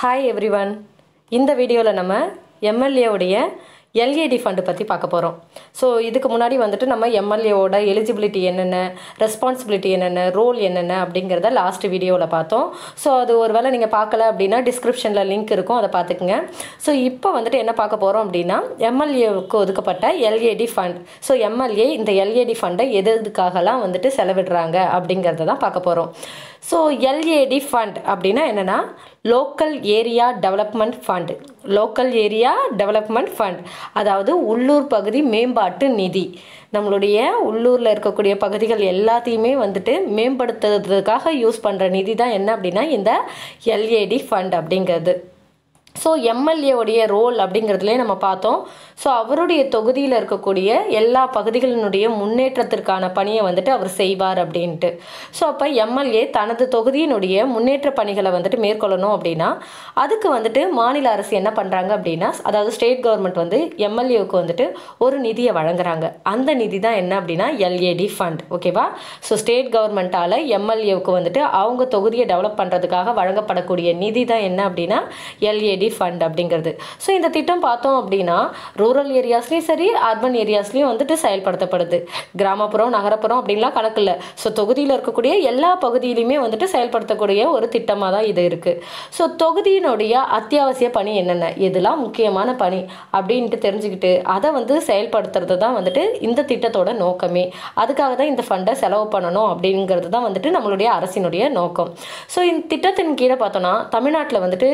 Hi everyone இந்த வீடியோவில் நம்ம எம்எல்ஏவுடைய எல்ஏடி ஃபண்டு பற்றி பார்க்க போகிறோம் ஸோ இதுக்கு முன்னாடி வந்துட்டு நம்ம எம்எல்ஏவோட எலிஜிபிலிட்டி என்னென்ன ரெஸ்பான்சிபிலிட்டி என்னென்ன ரோல் என்னென்ன அப்படிங்கிறத லாஸ்ட் வீடியோவில் பார்த்தோம் ஸோ அது ஒரு வேளை நீங்கள் பார்க்கல அப்படின்னா டிஸ்கிரிப்ஷனில் லிங்க் இருக்கும் அதை பார்த்துக்குங்க ஸோ இப்போ வந்துட்டு என்ன பார்க்க போகிறோம் அப்படின்னா எம்எல்ஏவுக்கு ஒதுக்கப்பட்ட எல்ஏடி ஃபண்ட் ஸோ எம்எல்ஏ இந்த எல்ஏடி ஃபண்டை எது எதுக்காகலாம் வந்துட்டு செலவிடுறாங்க அப்படிங்கிறத தான் பார்க்க போகிறோம் ஸோ எல்ஏடி ஃபண்ட் அப்படின்னா என்னென்னா local area development fund local area development fund அதாவது உள்ளூர் பகுதி மேம்பாட்டு நிதி நம்மளுடைய உள்ளூரில் இருக்கக்கூடிய பகுதிகள் எல்லாத்தையுமே வந்துட்டு மேம்படுத்துறதுக்காக யூஸ் பண்ணுற நிதி தான் என்ன அப்படின்னா இந்த எல்ஏடி ஃபண்ட் அப்படிங்கிறது ஸோ எம்எல்ஏவுடைய ரோல் அப்படிங்கிறதுலே நம்ம பார்த்தோம் ஸோ அவருடைய தொகுதியில் இருக்கக்கூடிய எல்லா பகுதிகளினுடைய முன்னேற்றத்திற்கான பணியை வந்துட்டு அவர் செய்வார் அப்படின்ட்டு ஸோ அப்போ எம்எல்ஏ தனது தொகுதியினுடைய முன்னேற்ற பணிகளை வந்துட்டு மேற்கொள்ளணும் அப்படின்னா அதுக்கு வந்துட்டு மாநில அரசு என்ன பண்ணுறாங்க அப்படின்னா அதாவது ஸ்டேட் கவர்மெண்ட் வந்து எம்எல்ஏவுக்கு வந்துட்டு ஒரு நிதியை வழங்குறாங்க அந்த நிதி தான் என்ன அப்படின்னா எல்ஏடி ஃபண்ட் ஓகேவா ஸோ ஸ்டேட் கவர்மெண்ட்டால் எம்எல்ஏவுக்கு வந்துட்டு அவங்க தொகுதியை டெவலப் பண்ணுறதுக்காக வழங்கப்படக்கூடிய நிதி தான் என்ன அப்படின்னா எல்ஏடி ஃபண்ட் அப்படிங்கிறது ஸோ இந்த திட்டம் பார்த்தோம் அப்படின்னா ரூரல் ஏரியாஸ்லேயும் சரி அர்பன் ஏரியாஸ்லேயும் வந்துட்டு செயல்படுத்தப்படுது கிராமப்புறம் நகரப்புறம் அப்படின்லாம் கணக்கு இல்லை ஸோ தொகுதியில் இருக்கக்கூடிய எல்லா பகுதியிலையுமே வந்துட்டு செயல்படுத்தக்கூடிய ஒரு திட்டமாக தான் இது இருக்குது ஸோ தொகுதியினுடைய அத்தியாவசிய பணி என்னென்ன இதெல்லாம் முக்கியமான பணி அப்படின்ட்டு தெரிஞ்சுக்கிட்டு அதை வந்து செயல்படுத்துறது தான் வந்துட்டு இந்த திட்டத்தோட நோக்கமே அதுக்காக தான் இந்த ஃபண்டை செலவு பண்ணணும் அப்படிங்கிறது தான் வந்துட்டு நம்மளுடைய அரசினுடைய நோக்கம் ஸோ இந்த திட்டத்தின் கீழே பார்த்தோன்னா தமிழ்நாட்டில் வந்துட்டு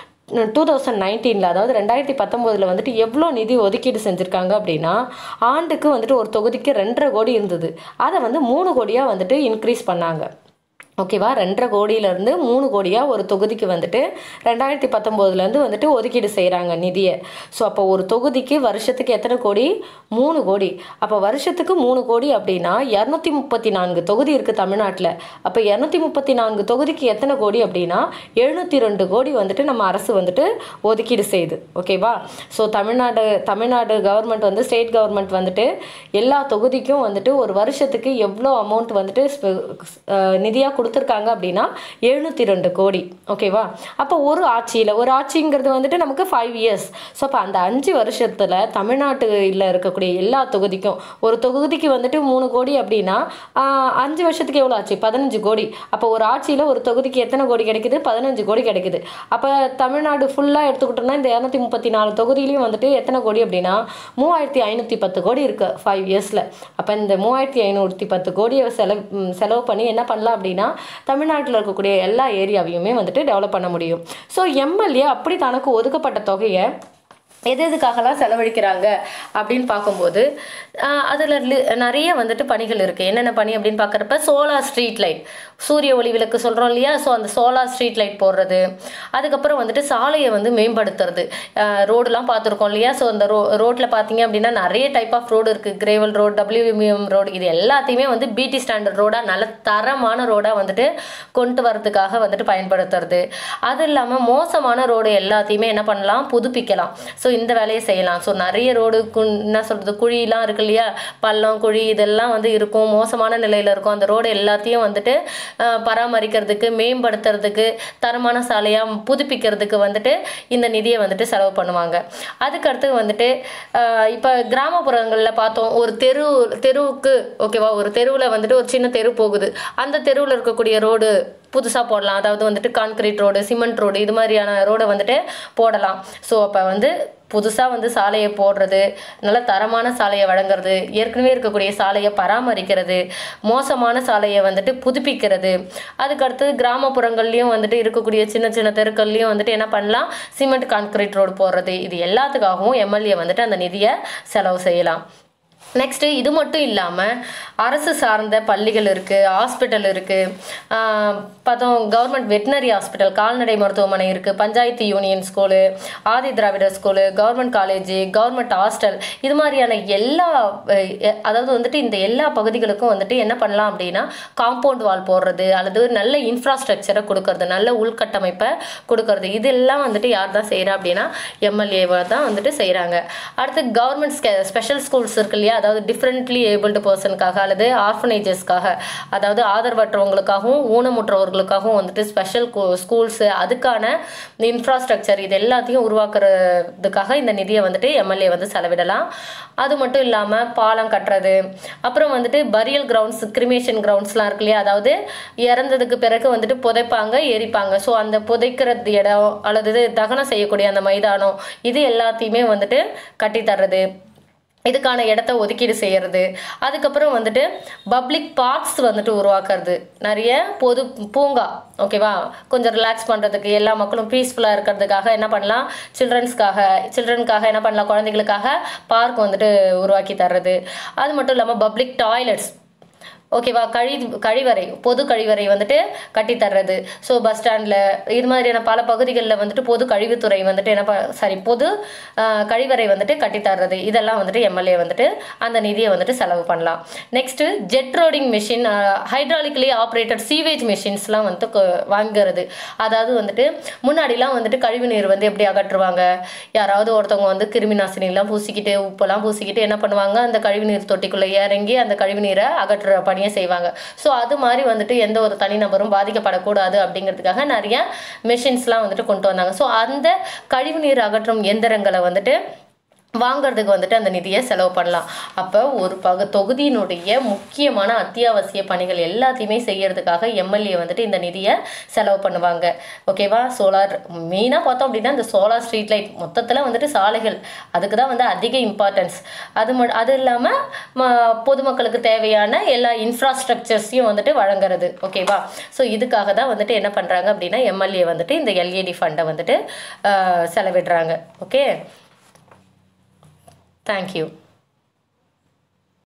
டூ தௌசண்ட் நைன்டீனில் அதாவது ரெண்டாயிரத்தி பத்தொம்போதில் வந்துட்டு எவ்வளோ நிதி ஒதுக்கீடு செஞ்சுருக்காங்க அப்படின்னா ஆண்டுக்கு வந்துட்டு ஒரு தொகுதிக்கு ரெண்டரை கோடி இருந்தது அதை வந்து மூணு கோடியாக வந்துட்டு இன்க்ரீஸ் பண்ணாங்க ஓகேவா ரெண்டரை கோடியிலேருந்து மூணு கோடியாக ஒரு தொகுதிக்கு வந்துட்டு ரெண்டாயிரத்தி பத்தொம்போதுலேருந்து வந்துட்டு ஒதுக்கீடு செய்கிறாங்க நிதியை ஸோ அப்போ ஒரு தொகுதிக்கு வருஷத்துக்கு எத்தனை கோடி மூணு கோடி அப்போ வருஷத்துக்கு மூணு கோடி அப்படின்னா இரநூத்தி முப்பத்தி நான்கு தொகுதி இருக்குது தமிழ்நாட்டில் அப்போ இரநூத்தி முப்பத்தி நான்கு தொகுதிக்கு எத்தனை கோடி அப்படின்னா எழுநூற்றி ரெண்டு கோடி வந்துட்டு நம்ம அரசு வந்துட்டு ஒதுக்கீடு செய்யுது ஓகேவா ஸோ தமிழ்நாடு தமிழ்நாடு கவர்மெண்ட் வந்து ஸ்டேட் கவர்மெண்ட் வந்துட்டு எல்லா தொகுதிக்கும் வந்துட்டு ஒரு வருஷத்துக்கு எவ்வளோ அமௌண்ட் வந்துட்டு நிதியாக கொடுத்துருக்காங்க அப்படின்னா எழுநூற்றி ரெண்டு கோடி ஓகேவா அப்போ ஒரு ஆட்சியில் ஒரு ஆட்சிங்கிறது வந்துட்டு நமக்கு ஃபைவ் இயர்ஸ் ஸோ அப்போ அந்த அஞ்சு வருஷத்தில் தமிழ்நாட்டில் இருக்கக்கூடிய எல்லா தொகுதிக்கும் ஒரு தொகுதிக்கு வந்துட்டு மூணு கோடி அப்படின்னா அஞ்சு வருஷத்துக்கு எவ்வளோ ஆச்சு பதினஞ்சு கோடி அப்போ ஒரு ஆட்சியில் ஒரு தொகுதிக்கு எத்தனை கோடி கிடைக்குது பதினஞ்சு கோடி கிடைக்குது அப்போ தமிழ்நாடு ஃபுல்லாக எடுத்துக்கிட்டோம்னா இந்த இரநூத்தி முப்பத்தி நாலு தொகுதியிலையும் வந்துட்டு எத்தனை கோடி அப்படின்னா மூவாயிரத்தி ஐநூற்றி பத்து கோடி இருக்குது ஃபைவ் இயர்ஸில் அப்போ இந்த மூவாயிரத்தி ஐநூற்றி பத்து கோடியை செலவு செலவு பண்ணி என்ன பண்ணலாம் அப்படின்னா தமிழ்நாட்டில் இருக்கக்கூடிய எல்லா ஏரியாவையுமே வந்துட்டு டெவலப் பண்ண முடியும் ஸோ எம்எல்ஏ அப்படி தனக்கு ஒதுக்கப்பட்ட தொகையை எது எதுக்காகலாம் செலவழிக்கிறாங்க அப்படின்னு பார்க்கும்போது அதில் நிறைய வந்துட்டு பணிகள் இருக்குது என்னென்ன பணி அப்படின்னு பார்க்குறப்ப சோலார் ஸ்ட்ரீட் லைட் சூரிய ஒளி விளக்கு சொல்கிறோம் இல்லையா ஸோ அந்த சோலார் ஸ்ட்ரீட் லைட் போடுறது அதுக்கப்புறம் வந்துட்டு சாலையை வந்து மேம்படுத்துறது ரோடுலாம் பார்த்துருக்கோம் இல்லையா ஸோ அந்த ரோ ரோட்டில் பார்த்தீங்க அப்படின்னா நிறைய டைப் ஆஃப் ரோடு இருக்குது கிரேவல் ரோடு டபிள்யூஎம்எம் ரோடு இது எல்லாத்தையுமே வந்து பிடி ஸ்டாண்டர்ட் ரோடாக நல்ல தரமான ரோடாக வந்துட்டு கொண்டு வரதுக்காக வந்துட்டு பயன்படுத்துறது அது இல்லாமல் மோசமான ரோடு எல்லாத்தையுமே என்ன பண்ணலாம் புதுப்பிக்கலாம் ஸோ இந்த வேலையை செய்யலாம் ஸோ நிறைய ரோடு என்ன சொல்கிறது குழியெலாம் இருக்கு இல்லையா பள்ளம் குழி இதெல்லாம் வந்து இருக்கும் மோசமான நிலையில் இருக்கும் அந்த ரோடு எல்லாத்தையும் வந்துட்டு பராமரிக்கிறதுக்கு மேம்படுத்துறதுக்கு தரமான சாலையாக புதுப்பிக்கிறதுக்கு வந்துட்டு இந்த நிதியை வந்துட்டு செலவு பண்ணுவாங்க அதுக்கடுத்து வந்துட்டு இப்போ கிராமப்புறங்களில் பார்த்தோம் ஒரு தெரு தெருவுக்கு ஓகேவா ஒரு தெருவில் வந்துட்டு ஒரு சின்ன தெரு போகுது அந்த தெருவில் இருக்கக்கூடிய ரோடு புதுசாக போடலாம் அதாவது வந்துட்டு கான்கிரீட் ரோடு சிமெண்ட் ரோடு இது மாதிரியான ரோடை வந்துட்டு போடலாம் ஸோ அப்போ வந்து புதுசாக வந்து சாலையை போடுறது நல்ல தரமான சாலையை வழங்குறது ஏற்கனவே இருக்கக்கூடிய சாலையை பராமரிக்கிறது மோசமான சாலையை வந்துட்டு புதுப்பிக்கிறது அதுக்கடுத்து கிராமப்புறங்கள்லையும் வந்துட்டு இருக்கக்கூடிய சின்ன சின்ன தெருக்கள்லையும் வந்துட்டு என்ன பண்ணலாம் சிமெண்ட் கான்கிரீட் ரோடு போடுறது இது எல்லாத்துக்காகவும் எம்எல்ஏ வந்துட்டு அந்த நிதியை செலவு செய்யலாம் நெக்ஸ்ட்டு இது மட்டும் இல்லாமல் அரசு சார்ந்த பள்ளிகள் இருக்குது ஹாஸ்பிட்டல் இருக்குது பார்த்தோம் கவர்மெண்ட் வெட்டினரி ஹாஸ்பிட்டல் கால்நடை மருத்துவமனை இருக்குது panchayat union school Adi Dravidar school government college government hostel இது மாதிரியான எல்லா அதாவது வந்துட்டு இந்த எல்லா பகுதிகளுக்கும் வந்துட்டு என்ன பண்ணலாம் அப்படின்னா காம்பவுண்ட் வால் போடுறது அல்லது நல்ல இன்ஃப்ராஸ்ட்ரக்சரை கொடுக்கறது நல்ல உள்கட்டமைப்பை கொடுக்கறது இதெல்லாம் வந்துட்டு யார் தான் செய்கிறா அப்படின்னா எம்எல்ஏவை தான் வந்துட்டு செய்கிறாங்க அடுத்து கவர்மெண்ட் ஸ்பெஷல் ஸ்கூல்ஸ் இருக்கு இல்லையா அதாவது டிஃப்ரெண்ட்லி ஏபிள்டு பர்சனுக்காக அல்லது ஆர்ஃபனேஜஸ்க்காக அதாவது ஆதரவற்றவங்களுக்காகவும் ஊனமுற்றவர்களுக்காகவும் வந்துட்டு ஸ்பெஷல் ஸ்கூல்ஸு அதுக்கான இன்ஃப்ராஸ்ட்ரக்சர் இது எல்லாத்தையும் உருவாக்குறதுக்காக இந்த நிதியை வந்துட்டு எம்எல்ஏ வந்து செலவிடலாம் அது மட்டும் இல்லாமல் பாலம் கட்டுறது அப்புறம் வந்துட்டு பரியல் கிரவுண்ட்ஸ் கிரிமேஷன் கிரவுண்ட்ஸ்லாம் இருக்கு இல்லையா அதாவது இறந்ததுக்கு பிறகு வந்துட்டு புதைப்பாங்க எரிப்பாங்க ஸோ அந்த புதைக்கிறது இடம் அல்லது தகனம் செய்யக்கூடிய அந்த மைதானம் இது எல்லாத்தையுமே வந்துட்டு கட்டித்தர்றது இதுக்கான இடத்த ஒதுக்கீடு செய்யறது அதுக்கப்புறம் வந்துட்டு பப்ளிக் பார்க்ஸ் வந்துட்டு உருவாக்குறது நிறைய பொது பூங்கா ஓகேவா கொஞ்சம் ரிலாக்ஸ் பண்ணுறதுக்கு எல்லா மக்களும் பீஸ்ஃபுல்லாக இருக்கிறதுக்காக என்ன பண்ணலாம் சில்ட்ரன்ஸ்க்காக சில்ட்ரனுக்காக என்ன பண்ணலாம் குழந்தைகளுக்காக பார்க் வந்துட்டு உருவாக்கி தர்றது அது மட்டும் இல்லாமல் பப்ளிக் டாய்லெட்ஸ் ஓகேவா கழி கழிவறை பொது கழிவறை வந்துட்டு கட்டி தர்றது ஸோ பஸ் ஸ்டாண்டில் இது மாதிரியான பல பகுதிகளில் வந்துட்டு பொது கழிவுத்துறை வந்துட்டு என்ன சாரி பொது ஆஹ், கழிவறை வந்துட்டு கட்டி தர்றது இதெல்லாம் வந்துட்டு எம்எல்ஏ வந்துட்டு அந்த நிதியை வந்துட்டு செலவு பண்ணலாம் next jet rodding machine hydraulically operated sewage மிஷின்ஸ்லாம் வந்து கொ- வாங்குறது அதாவது வந்துட்டு முன்னாடிலாம் வந்துட்டு கழிவு நீர் வந்து எப்படி அகற்றுவாங்க யாராவது ஒருத்தவங்க வந்து கிருமி நாசினிலாம் பூசிக்கிட்டு உப்பெல்லாம் பூசிக்கிட்டு என்ன பண்ணுவாங்க அந்த கழிவு நீர் தொட்டிக்குள்ளே இறங்கி அந்த கழிவு நீரை அகற்றுற பணியை செய்வாங்க ஸோ அது மாதிரி வந்துட்டு எந்த ஒரு தனிநபரும் பாதிக்கப்படக்கூடாது அப்படிங்கிறதுக்காக நிறைய மெஷின்ஸ்லாம் வந்துட்டு கொண்டு வந்தாங்க ஸோ அந்த கழிவு நீர் அகற்றும் எந்திரங்களை வந்துட்டு வாங்குறதுக்கு வந்துட்டு அந்த நிதியை செலவு பண்ணலாம் அப்போ ஒரு பகு தொகுதியினுடைய முக்கியமான அத்தியாவசிய பணிகள் எல்லாத்தையுமே செய்யறதுக்காக எம்எல்ஏ வந்துட்டு இந்த நிதியை செலவு பண்ணுவாங்க ஓகேவா சோலார் மெயினாக பார்த்தோம் அப்படின்னா இந்த சோலார் ஸ்ட்ரீட் லைட் மொத்தத்தில் வந்துட்டு சாலைகள் அதுக்கு தான் வந்து அதிக இம்பார்ட்டன்ஸ் அது ம அது இல்லாமல் பொதுமக்களுக்கு தேவையான எல்லா இன்ஃப்ராஸ்ட்ரக்சர்ஸையும் வந்துட்டு வழங்குறது ஓகேவா ஸோ இதுக்காக தான் வந்துட்டு என்ன பண்ணுறாங்க அப்படின்னா எம்எல்ஏ வந்துட்டு இந்த எல்இடி ஃபண்டை வந்துட்டு ஆஹ், செலவிடுறாங்க ஓகே Thank you.